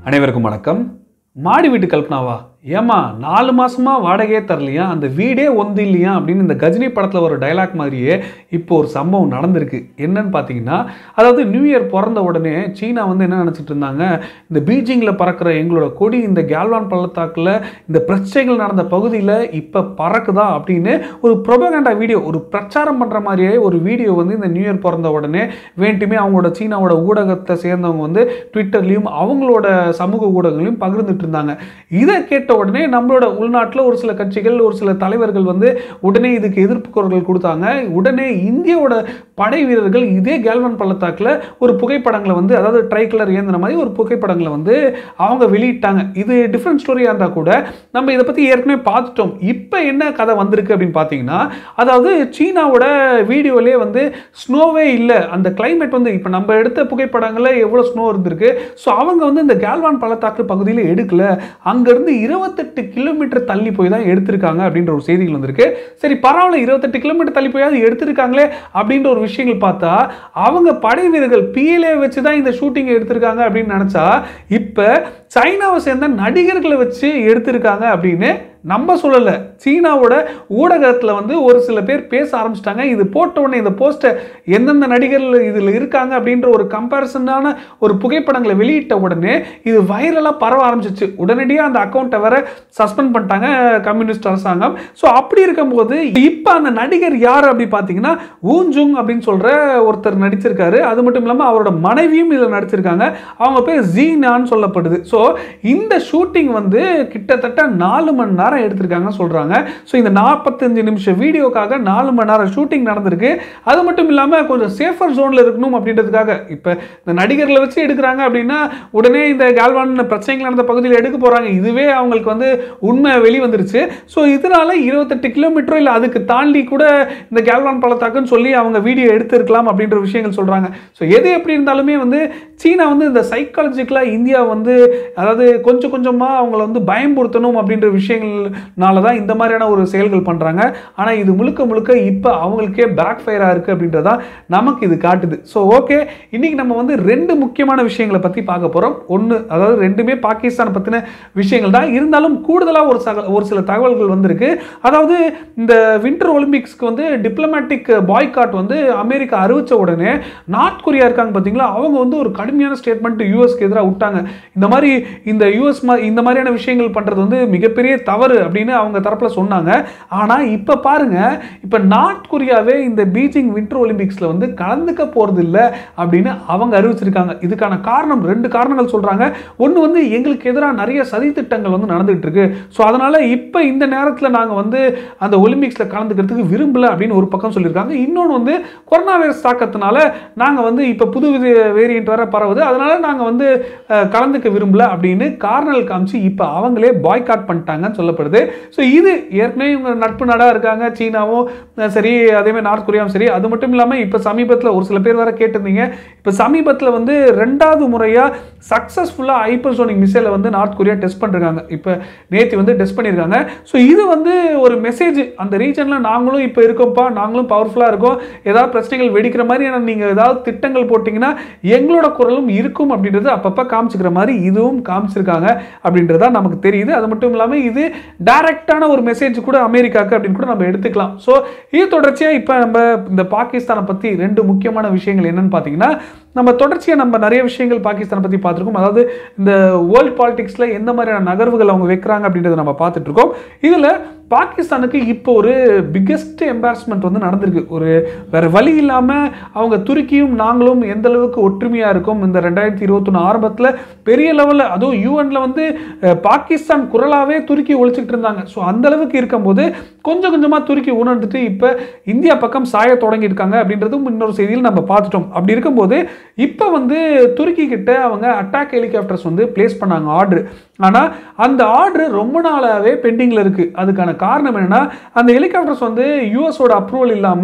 அனைவருக்கும் வணக்கம் மாடி வீட்டு கல்பனாவா ஏமா நாலு மாசமா வாடகையே தரலையா அந்த வீடே ஒந்து இல்லையா அப்படின்னு இந்த கஜினி படத்தில் ஒரு டைலாக் மாதிரியே இப்போ ஒரு சம்பவம் நடந்திருக்கு என்னன்னு பார்த்தீங்கன்னா அதாவது நியூ இயர் பிறந்த உடனே சீனா வந்து என்ன நினச்சிட்டு இருந்தாங்க இந்த பீஜிங்கில் பறக்கிற எங்களோட கொடி இந்த கேல்வான் பள்ளத்தாக்கில் இந்த பிரச்சனைகள் நடந்த பகுதியில் இப்போ பறக்குதா அப்படின்னு ஒரு ப்ரொபகண்டா வீடியோ ஒரு பிரச்சாரம் பண்ணுற மாதிரியே ஒரு வீடியோ வந்து இந்த நியூ இயர் பிறந்த உடனே வேண்டுமே அவங்களோட சீனாவோட ஊடகத்தை சேர்ந்தவங்க வந்து ட்விட்டர்லையும் அவங்களோட சமூக ஊடகங்களையும் பகிர்ந்துட்டு இருந்தாங்க இதை கேட்ட உடனே நம்மளோட உள்நாட்டில் ஒரு சில கட்சிகள் ஒரு சில தலைவர்கள் வந்து உடனே இதுக்கு எதிர்ப்பு குரல்கள் கொடுத்தாங்க உடனே இந்தியாவோட படை வீரர்கள் இதே கேல்வன் பள்ளத்தாக்கில் ஒரு புகைப்படங்களை வந்து அதாவது ட்ரை கலர் ஏந்தின மாதிரி ஒரு புகைப்படங்களை வந்து அவங்க வெளியிட்டாங்க இது டிஃப்ரெண்ட் ஸ்டோரியாக இருந்தால் கூட நம்ம இதை பற்றி ஏற்கனவே பார்த்துட்டோம் இப்போ என்ன கதை வந்திருக்கு அப்படின்னு பார்த்தீங்கன்னா அதாவது சீனாவோட வீடியோலே வந்து ஸ்னோவே இல்லை அந்த கிளைமேட் வந்து இப்போ நம்ம எடுத்த புகைப்படங்களில் எவ்வளோ ஸ்னோ இருந்திருக்கு ஸோ அவங்க வந்து இந்த கேல்வான் பள்ளத்தாக்கு பகுதியில் எடுக்கல அங்கேருந்து இருபத்தெட்டு கிலோமீட்டர் தள்ளி போய் தான் எடுத்திருக்காங்க அப்படின்ற ஒரு செய்திகள் வந்திருக்கு சரி பரவாயில்ல இருபத்தெட்டு கிலோமீட்டர் தள்ளி போய் அது எடுத்திருக்காங்களே அப்படின்ற ஒரு விஷயங்கள் பார்த்தா அவங்க படை வீரர்கள் பிஎல்ஏ வச்சு தான் இந்த ஷூட்டிங் எடுத்திருக்காங்க அப்படின்னு நினச்சா இப்போ சைனாவை சேர்ந்த நடிகர்களை வச்சு எடுத்திருக்காங்க அப்படின்னு நம்ம சொல்லலை சீனாவோட ஊடகத்தில் வந்து ஒரு சில பேர் பேச ஆரம்பிச்சிட்டாங்க இது போட்ட உடனே இந்த போஸ்ட்டை எந்தெந்த நடிகர்கள் இதில் இருக்காங்க அப்படின்ற ஒரு கம்பேரிசனான ஒரு புகைப்படங்களை வெளியிட்ட உடனே இது வைரலாக பரவ ஆரம்பிச்சிச்சு உடனடியாக அந்த அக்கௌண்ட்டை வேற சஸ்பெண்ட் பண்ணிட்டாங்க கம்யூனிஸ்ட் அரசாங்கம் ஸோ அப்படி இருக்கும்போது இப்போ அந்த நடிகர் யார் அப்படி பார்த்தீங்கன்னா ஊஞ்சுங் அப்படின்னு சொல்கிற ஒருத்தர் நடிச்சிருக்காரு அது மட்டும் இல்லாமல் அவரோட மனைவியும் இதில் நடிச்சிருக்காங்க அவங்க பேர் ஜீனான்னு சொல்லப்படுது ஸோ இந்த ஷூட்டிங் வந்து கிட்டத்தட்ட நாலு மணி நேரம் எடுத்திருக்காங்க சொல்கிறாங்க ஸோ இந்த நாற்பத்தஞ்சு நிமிஷம் வீடியோக்காக நாலு மணி நேரம் ஷூட்டிங் நடந்திருக்கு அது மட்டும் இல்லாமல் கொஞ்சம் சேஃபர் ஜோனில் இருக்கணும் அப்படின்றதுக்காக இப்போ இந்த நடிகர்களை வச்சு எடுக்கிறாங்க அப்படின்னா உடனே இந்த கேல்வான் பிரச்சனைகள் நடந்த பகுதியில் எடுக்க போகிறாங்க இதுவே அவங்களுக்கு வந்து உண்மை வெளிவந்துருச்சு ஸோ இதனால இருபத்தெட்டு கிலோமீட்டரோ இல்லை அதுக்கு தாண்டி கூட இந்த கேல்வான் பள்ளத்தாக்குன்னு சொல்லி அவங்க வீடியோ எடுத்திருக்கலாம் அப்படின்ற விஷயங்கள் சொல்கிறாங்க ஸோ எது எப்படி இருந்தாலுமே வந்து சீனா வந்து இந்த சைக்காலஜிக்கலாக இந்தியா வந்து அதாவது கொஞ்சம் கொஞ்சமாக அவங்கள வந்து பயம்படுத்தணும் அப்படின்ற விஷயங்கள்னால தான் இந்த மாதிரியான ஒரு செயல்கள் பண்ணுறாங்க ஆனால் இது முழுக்க முழுக்க இப்போ அவங்களுக்கே பேக் ஃபயராக இருக்குது அப்படின்றதா நமக்கு இது காட்டுது ஸோ ஓகே இன்றைக்கி நம்ம வந்து ரெண்டு முக்கியமான விஷயங்களை பற்றி பார்க்க போகிறோம் ஒன்று அதாவது ரெண்டுமே பாகிஸ்தான் பற்றின விஷயங்கள் தான் இருந்தாலும் கூடுதலாக ஒரு சக ஒரு சில தகவல்கள் வந்திருக்கு அதாவது இந்த வின்டர் ஒலிம்பிக்ஸ்க்கு வந்து டிப்ளமேட்டிக் பாய்காட் வந்து அமெரிக்கா அறிவித்த உடனே நார்த் கொரியா இருக்காங்க பார்த்தீங்களா அவங்க வந்து ஒரு கடுமையான ஸ்டேட்மெண்ட் யூஎஸ்க்கு எதிராக விட்டாங்க இந்த மாதிரி இந்த யூஎஸ் இந்த மாதிரியான விஷயங்கள் பண்ணுறது வந்து மிகப்பெரிய தவறு அப்படின்னு அவங்க தரப்பில் சொன்னாங்க ஆனால் இப்போ பாருங்க இப்போ நார்த் கொரியாவே இந்த பீஜிங் வின்டர் ஒலிம்பிக்ஸில் வந்து கலந்துக்க போகிறது இல்லை அப்படின்னு அவங்க அறிவிச்சிருக்காங்க இதுக்கான காரணம் ரெண்டு காரணங்கள் சொல்கிறாங்க ஒன்று வந்து எங்களுக்கு எதிராக நிறைய சதி திட்டங்கள் வந்து நடந்துகிட்டு இருக்கு ஸோ அதனால் இப்போ இந்த நேரத்தில் நாங்கள் வந்து அந்த ஒலிம்பிக்ஸில் கலந்துக்கிறதுக்கு விரும்பல அப்படின்னு ஒரு பக்கம் சொல்லியிருக்காங்க இன்னொன்று வந்து கொரோனா வைரஸ் தாக்கத்தினால நாங்கள் வந்து இப்போ புது வித வேரியன்ட் வர பரவுது அதனால் நாங்கள் வந்து அஹ், கலந்துக்க விரும்பல அப்படின்னு காரணங்கள் காமிச்சு இப்போ அவங்களே பாய்காட் பண்ணிட்டாங்கன்னு சொல்லப்படுது ஸோ இது ஏற்கனவே இவங்க நட்பு நாடாக இருக்காங்க சீனாவும் அஹ், சரி அதேமாதிரி நார்த் கொரியாவும் சரி அது மட்டும் இல்லாமல் இப்போ சமீபத்தில் ஒரு சில பேர் வேற கேட்டிருந்தீங்க இப்போ சமீபத்தில் வந்து ரெண்டாவது முறையாக சக்ஸஸ்ஃபுல்லாக ஹைப்பர்சோனிக் மிசைலை வந்து நார்த் கொரியா டெஸ்ட் பண்ணிருக்காங்க இப்போ நேற்று வந்து டெஸ்ட் பண்ணியிருக்காங்க ஸோ இது வந்து ஒரு மெசேஜ் அந்த ரீஜனில் நாங்களும் இப்போ இருக்கோம்ப்பா நாங்களும் பவர்ஃபுல்லாக இருக்கோம் ஏதாவது பிரச்சனைகள் வெடிக்கிற மாதிரி நீங்கள் ஏதாவது திட்டங்கள் போட்டிங்கன்னா எங்களோட குரலும் இருக்கும் அப்படின்றது அப்பப்போ காமிச்சிக்கிற மாதிரி இதுவும் காமிச்சிருக்காங்க அப்படின்றதா நமக்கு தெரியுது அது மட்டும் இல்லாமல் இது டைரக்டான ஒரு மெசேஜ் கூட அமெரிக்காவுக்கு அப்படின்னு கூட நம்ம எடுத்துக்கலாம் ஸோ இது தொடர்ச்சியாக இப்போ நம்ம இந்த பாகிஸ்தானை பற்றி ரெண்டு முக்கியமான விஷயங்கள் என்னன்னு பார்த்தீங்கன்னா நம்ம தொடர்ச்சியாக நம்ம நிறைய விஷயங்கள் பாகிஸ்தானை பற்றி பார்த்துருக்கோம் அதாவது இந்த வேர்ல்ட் பாலிடிக்ஸில் எந்த மாதிரியான நகர்வுகள் அவங்க வைக்கிறாங்க அப்படின்றத நம்ம பார்த்துட்டு இருக்கோம் இதில் பாகிஸ்தானுக்கு இப்போ ஒரு பிக்கெஸ்ட் எம்பாரஸ்மெண்ட் வந்து நடந்திருக்கு ஒரு வேற வழி இல்லாமல் அவங்க துருக்கியும் நாங்களும் எந்த அளவுக்கு ஒற்றுமையாக இருக்கும் இந்த ரெண்டாயிரத்தி இருபத்தொன்று ஆரம்பத்தில் பெரிய லெவலில் அதுவும் யூஎன்ல வந்து அஹ், பாகிஸ்தான் குரலாகவே துருக்கி ஒழிச்சிட்டு இருந்தாங்க ஸோ அந்த அளவுக்கு இருக்கும்போது கொஞ்சம் கொஞ்சமாக துருக்கி உணர்ந்துட்டு இப்போ இந்தியா பக்கம் சாய தொடங்கியிருக்காங்க அப்படின்றதும் இன்னொரு செய்தியில் நம்ம பார்த்துட்டோம் அப்படி இருக்கும்போது இப்போ வந்து துருக்கி கிட்ட அவங்க அட்டாக் ஹெலிகாப்டர்ஸ் வந்து பிளேஸ் பண்ணாங்க ஆர்டர் ஆனால் அந்த ஆர்டர் ரொம்ப நாளாகவே பெண்டிங்கில் இருக்குது அதுக்கான காரணம் என்னன்னா அந்த ஹெலிகாப்டர்ஸ் வந்து யூஎஸோட அப்ரூவல் இல்லாமல்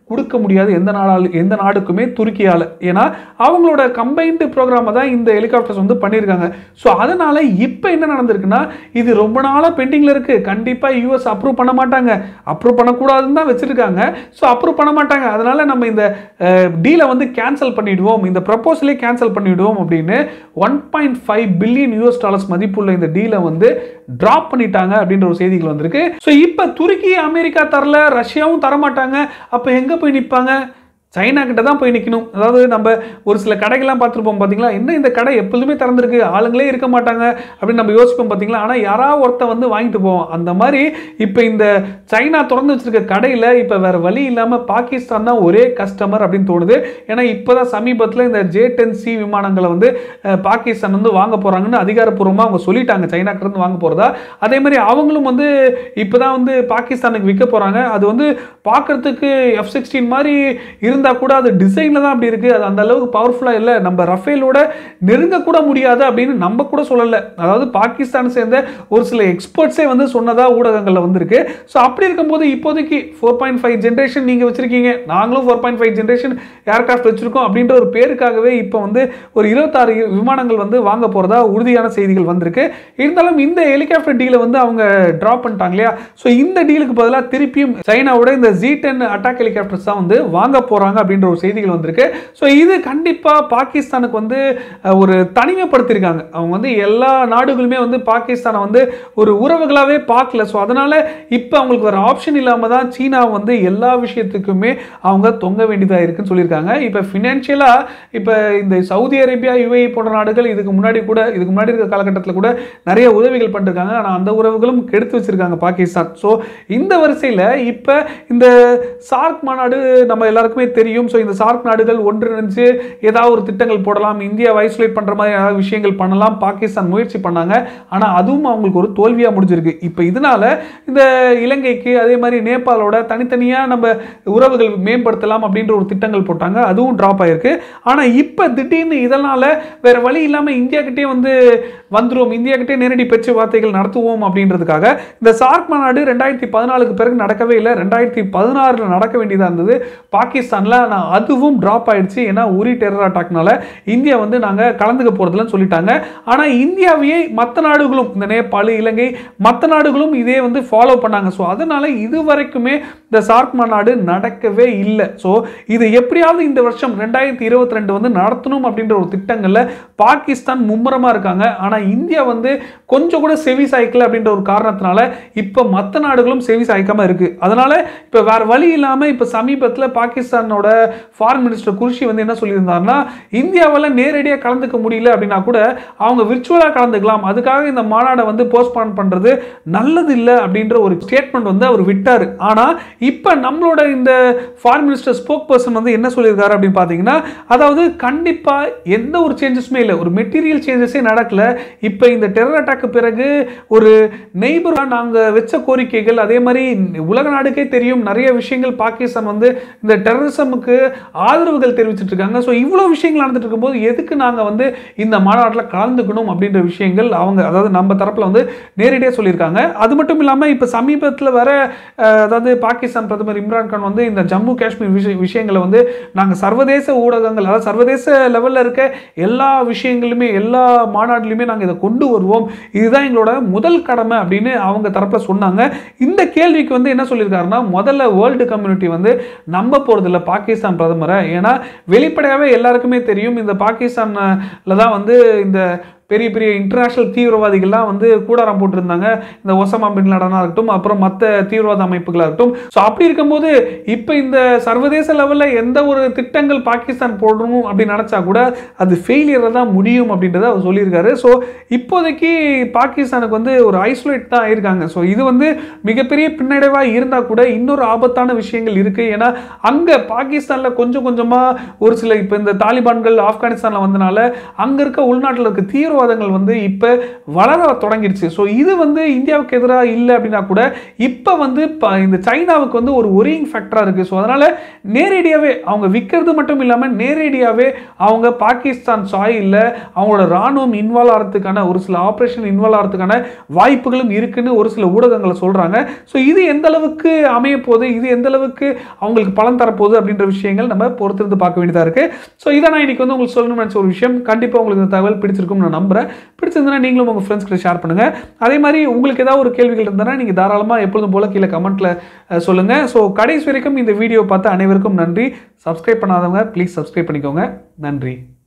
கொடுக்க முடியாது எந்த நாடால் எந்த நாடுக்குமே துருக்கியால் ஏன்னா அவங்களோட கம்பைன்டு ப்ரோக்ராமை தான் இந்த ஹெலிகாப்டர்ஸ் வந்து பண்ணியிருக்காங்க ஸோ அதனால் இப்போ என்ன நடந்திருக்குன்னா இது ரொம்ப நாளாக பெண்டிங்கில் இருக்குது கண்டிப்பாக யூஎஸ் அப்ரூவ் பண்ண மாட்டாங்க அப்ரூவ் பண்ணக்கூடாதுன்னு தான் வச்சுருக்காங்க ஸோ அப்ரூவ் பண்ண மாட்டாங்க அதனால் நம்ம இந்த டீலை வந்து கேன்சல் பண்ணிவிடுவோம் இந்த ப்ரப்போசலே கேன்சல் பண்ணிவிடுவோம் அப்படின்னு one point five billion US dollars மதிப்புள்ள இந்த டீலை வந்து ட்ராப் பண்ணிட்டாங்க அப்படின்ற ஒரு செய்திகள் வந்திருக்கு ஸோ இப்போ துருக்கி அமெரிக்கா தரல ரஷ்யாவும் தரமாட்டாங்க அப்போ எங்கே போய் நிற்பாங்க சைனா கிட்ட தான் போய் நிற்கணும் அதாவது நம்ம ஒரு சில கடைகள்லாம் பார்த்துருப்போம் பார்த்தீங்களா என்ன இந்த கடை எப்பொழுதுமே திறந்திருக்கு ஆளுங்களே இருக்க மாட்டாங்க அப்படின்னு நம்ம யோசிப்போம் பார்த்தீங்களா ஆனால் யாராவது ஒருத்தன் வந்து வாங்கிட்டு போவோம் அந்த மாதிரி இப்போ இந்த சைனா திறந்து வச்சிருக்க கடையில் இப்போ வேற வழி இல்லாமல் பாகிஸ்தான் தான் ஒரே கஸ்டமர் அப்படின்னு தோணுது ஏன்னா இப்போ தான் சமீபத்தில் இந்த ஜே டென் சி விமானங்களை வந்து அஹ், பாகிஸ்தான் வந்து வாங்க போகிறாங்கன்னு அதிகாரப்பூர்வமாக அவங்க சொல்லிட்டாங்க சைனா கிட்ட இருந்து வாங்க போகிறதா அதே மாதிரி அவங்களும் வந்து இப்போ தான் வந்து பாகிஸ்தானுக்கு விற்க போகிறாங்க அது வந்து பார்க்கறதுக்கு எஃப் சிக்ஸ்டீன் மாதிரி இருந்தால் கூட அது டிசைனில் தான் அப்படி இருக்குது அது அந்த அளவுக்கு பவர்ஃபுல்லாக இல்லை நம்ம ரஃபேலோட நெருங்க கூட முடியாது அப்படின்னு நம்ம கூட சொல்லலை அதாவது பாகிஸ்தான் சேர்ந்த ஒரு சில எக்ஸ்பர்ட்ஸே வந்து சொன்னதா ஊடகங்களில் வந்திருக்கு ஸோ அப்படி இருக்கும்போது இப்போதைக்கு ஃபோர் பாயிண்ட் ஃபைவ் ஜென்ரேஷன் நீங்கள் வச்சுருக்கீங்க நாங்களும் four point five generation aircraft வச்சுருக்கோம் அப்படின்ற ஒரு பேருக்காகவே இப்போ வந்து ஒரு இருபத்தாறு விமானங்கள் வந்து வாங்க போகிறதா உறுதியான செய்திகள் வந்திருக்கு இருந்தாலும் இந்த ஹெலிகாப்டர் டீலை வந்து அவங்க ட்ராப் பண்ணிட்டாங்க இல்லையா ஸோ இந்த டீலுக்கு பதிலாக திருப்பியும் சைனாவோட இந்த ஜி டென் அட்டாக் ஹெலிகாப்டர்ஸ் தான் வந்து வாங்க போகிறாங்க அப்படின்ற ஒரு செய்திகள் வந்திருக்கு ஸோ இது கண்டிப்பாக பாகிஸ்தானுக்கு வந்து அஹ், ஒரு தனிமைப்படுத்தியிருக்காங்க அவங்க வந்து எல்லா நாடுகளுமே வந்து பாகிஸ்தானை வந்து ஒரு உறவுகளாகவே பார்க்கல ஸோ அதனால் இப்போ அவங்களுக்கு வேறு ஆப்ஷன் இல்லாமல் தான் சீனா வந்து எல்லா விஷயத்துக்குமே அவங்க தொங்க வேண்டியதாக இருக்குன்னு சொல்லியிருக்காங்க இப்போ ஃபினான்ஷியலாக இப்போ இந்த சவுதி அரேபியா யுஏஇ போன்ற நாடுகள் இதுக்கு முன்னாடி கூட இதுக்கு முன்னாடி இருக்க காலகட்டத்தில் கூட நிறைய உதவிகள் பண்ணிருக்காங்க ஆனால் அந்த உறவுகளும் கெடுத்து வச்சிருக்காங்க பாகிஸ்தான் ஸோ இந்த வரிசையில் இப்போ இந்த சார்க் மாநாடு நம்ம எல்லாருக்குமே தெரியும் ஸோ இந்த சார்க் நாடுகள் ஒன்றிணைஞ்சு ஏதாவது ஒரு திட்டங்கள் போடலாம் இந்தியா ஐசோலேட் பண்ணுற மாதிரி ஏதாவது விஷயங்கள் பண்ணலாம் பாகிஸ்தான் முயற்சி பண்ணாங்க ஆனால் அதுவும் அவங்களுக்கு ஒரு தோல்வியாக முடிஞ்சிருக்கு இப்போ இதனால இந்த இலங்கைக்கு அதே மாதிரி நேபாளோட தனித்தனியாக நம்ம உறவுகள் மேம்படுத்தலாம் அப்படின்ற ஒரு திட்டங்கள் போட்டாங்க அதுவும் ட்ராப் ஆயிருக்கு ஆனால் இப்போ திடீர்னு இதனால் வேற வழி இல்லாமல் இந்தியா கிட்டே வந்து வந்துருவோம் இந்தியா கிட்டே நேரடி பேச்சுவார்த்தைகள் நடத்துவோம் அப்படின்றதுக்காக இந்த சார்க் மாநாடு ரெண்டாயிரத்தி பதினாலுக்கு பிறகு நடக்கவே இல்லை ரெண்டாயிரத்தி பதினாறில் நடக்க வேண்டியதாக இருந்தது பாகிஸ்தானில் ஆனால் அதுவும் ட்ராப் ஆயிடுச்சு ஏன்னா உரி டெரர் அட்டாக்னால இந்தியா வந்து நாங்கள் கலந்துக்க போகிறதுலன்னு சொல்லிட்டாங்க ஆனால் இந்தியாவையே மற்ற நாடுகளும் இந்த நேபாள் இலங்கை மற்ற நாடுகளும் இதே வந்து ஃபாலோ பண்ணாங்க ஸோ அதனால இது வரைக்குமே இந்த சார்க் மாநாடு நடக்கவே இல்லை ஸோ இது எப்படியாவது இந்த வருஷம் ரெண்டாயிரத்தி இருபத்தி ரெண்டு வந்து நடத்தணும் அப்படின்ற ஒரு திட்டங்களில் பாகிஸ்தான் மும்முரமாக இருக்காங்க ஆனால் இந்தியா வந்து கொஞ்சம் கூட செவி சாய்க்கல அப்படின்ற ஒரு காரணத்தினால இப்போ மற்ற நாடுகளும் செவி சாய்க்காம இருக்கு அதனால இப்போ வேற வழி இல்லாமல் இப்போ சமீபத்தில் பாகிஸ்தானோட ஃபாரின் மினிஸ்டர் குர்ஷி வந்து என்ன சொல்லியிருந்தாருன்னா இந்தியாவில் நேரடியாக கலந்துக்க முடியல அப்படின்னா கூட அவங்க விர்ச்சுவலாக கலந்துக்கலாம் அதுக்காக இந்த மாநாடை வந்து போஸ்ட்பான் பண்ணுறது நல்லது இல்லை அப்படின்ற ஒரு ஸ்டேட்மெண்ட் வந்து அவர் விட்டார் ஆனால் இப்போ நம்மளோட இந்த ஃபாரின் மினிஸ்டர் ஸ்போக் பர்சன் வந்து என்ன சொல்லியிருக்காரு அப்படின்னு பார்த்தீங்கன்னா அதாவது கண்டிப்பாக எந்த ஒரு சேஞ்சஸுமே இல்லை ஒரு மெட்டீரியல் சேஞ்சஸே நடக்கல இப்போ இந்த டெரர் அட்டாக்கு பிறகு ஒரு நெய்பராக நாங்கள் வச்ச கோரிக்கைகள் அதே மாதிரி உலக நாடுக்கே தெரியும் நிறைய விஷயங்கள் பாகிஸ்தான் வந்து இந்த டெரரிசமுக்கு ஆதரவுகள் தெரிவிச்சிட்டு இருக்காங்க ஸோ இவ்வளோ விஷயங்கள் நடந்துட்டு இருக்கும்போது எதுக்கு நாங்கள் வந்து இந்த மாநாட்டில் கலந்துக்கணும் அப்படின்ற விஷயங்கள் அவங்க அதாவது நம்ம தரப்பில் வந்து நேரடியாக சொல்லியிருக்காங்க அது மட்டும் இல்லாமல் இப்போ சமீபத்தில் வர அஹ், அதாவது பாகிஸ்தான் பிரதமர் இம்ரான் கான் வந்து இந்த ஜம்மு காஷ்மீர் விஷய விஷயங்களை வந்து நாங்கள் சர்வதேச ஊடகங்கள் அதாவது சர்வதேச லெவலில் இருக்க எல்லா விஷயங்களுமே எல்லா மாநாட்டிலுமே நாங்கள் இதை கொண்டு வருவோம் இதுதான் எங்களோட முதல் கடமை அப்படின்னு அவங்க தரப்பில் சொன்னாங்க இந்த கேள்விக்கு வந்து என்ன சொல்லியிருக்காருன்னா முதல்ல வேர்ல்டு கம்யூனிட்டி வந்து நம்ப போகிறதில்ல பாகிஸ்தான் பிரதமரை ஏன்னா வெளிப்படையாகவே எல்லாருக்குமே தெரியும் இந்த பாகிஸ்தான்ல தான் வந்து இந்த பெரிய பெரிய இன்டர்நேஷ்னல் தீவிரவாதிகள்லாம் வந்து கூடாரம் போட்டிருந்தாங்க இந்த ஒசமா பின் லாடனாக இருக்கட்டும் அப்புறம் மற்ற தீவிரவாத அமைப்புகளாக இருக்கட்டும் ஸோ அப்படி இருக்கும்போது இப்போ இந்த சர்வதேச லெவலில் எந்த ஒரு திட்டங்கள் பாகிஸ்தான் போடணும் அப்படின்னு நினச்சா கூட அது ஃபெயிலியரில் தான் முடியும் அப்படின்றத அவர் சொல்லியிருக்காரு ஸோ இப்போதைக்கு பாகிஸ்தானுக்கு வந்து ஒரு ஐசோலேட் தான் ஆயிருக்காங்க ஸோ இது வந்து மிகப்பெரிய பின்னடைவாக இருந்தால் கூட இன்னொரு ஆபத்தான விஷயங்கள் இருக்குது ஏன்னா அங்கே பாகிஸ்தானில் கொஞ்சம் கொஞ்சமாக ஒரு சில இப்போ இந்த தாலிபான்கள் ஆப்கானிஸ்தானில் வந்தனால அங்கே இருக்க உள்நாட்டில் இருக்க தீவிரவாத தீவிரவாதங்கள் வந்து இப்போ வளர தொடங்கிடுச்சு ஸோ இது வந்து இந்தியாவுக்கு எதிராக இல்லை அப்படின்னா கூட இப்போ வந்து ப- இந்த சைனாவுக்கு வந்து ஒரு ஒரியிங் ஃபேக்டராக இருக்குது ஸோ அதனால் நேரடியாகவே அவங்க விற்கிறது மட்டும் இல்லாமல் நேரடியாகவே அவங்க பாகிஸ்தான் சாயில்ல அவங்களோட ராணுவம் இன்வால்வ் ஆகிறதுக்கான ஒரு சில ஆப்ரேஷன் இன்வால்வ் ஆகிறதுக்கான வாய்ப்புகளும் இருக்குன்னு ஒரு சில ஊடகங்களை சொல்கிறாங்க ஸோ இது எந்த அளவுக்கு அமைய போகுது இது எந்த அளவுக்கு அவங்களுக்கு பலன் தரப்போகுது அப்படின்ற விஷயங்கள் நம்ம பொறுத்திருந்து பார்க்க வேண்டியதாக இருக்குது ஸோ இதை நான் இன்னைக்கு வந்து உங்களுக்கு சொல்லணும்னு நினச்ச ஒரு விஷயம் கண்டிப்பாக உங்களுக்கு இந்த தகவல் பிடிச்சிருக்கும்னு நான் நம்புறேன் பிடிச்சிருந்தனா நீங்களும் உங்கள் ஃப்ரெண்ட்ஸ் கிட்ட ஷேர் பண்ணுங்கள் அதே மாதிரி உங்களுக்கு ஏதாவது ஒரு கேள்விகள் இருந்தனா நீங்கள் தாராளமாக எப்பொழுதும் போல கீழே கமெண்ட்டில் சொல்லுங்கள் ஸோ கடைசி வரைக்கும் இந்த வீடியோ பார்த்து அனைவருக்கும் நன்றி சப்ஸ்கிரைப் பண்ணாதவங்க ப்ளீஸ் சப்ஸ்கிரைப் பண்ணிக்கோங்க நன்றி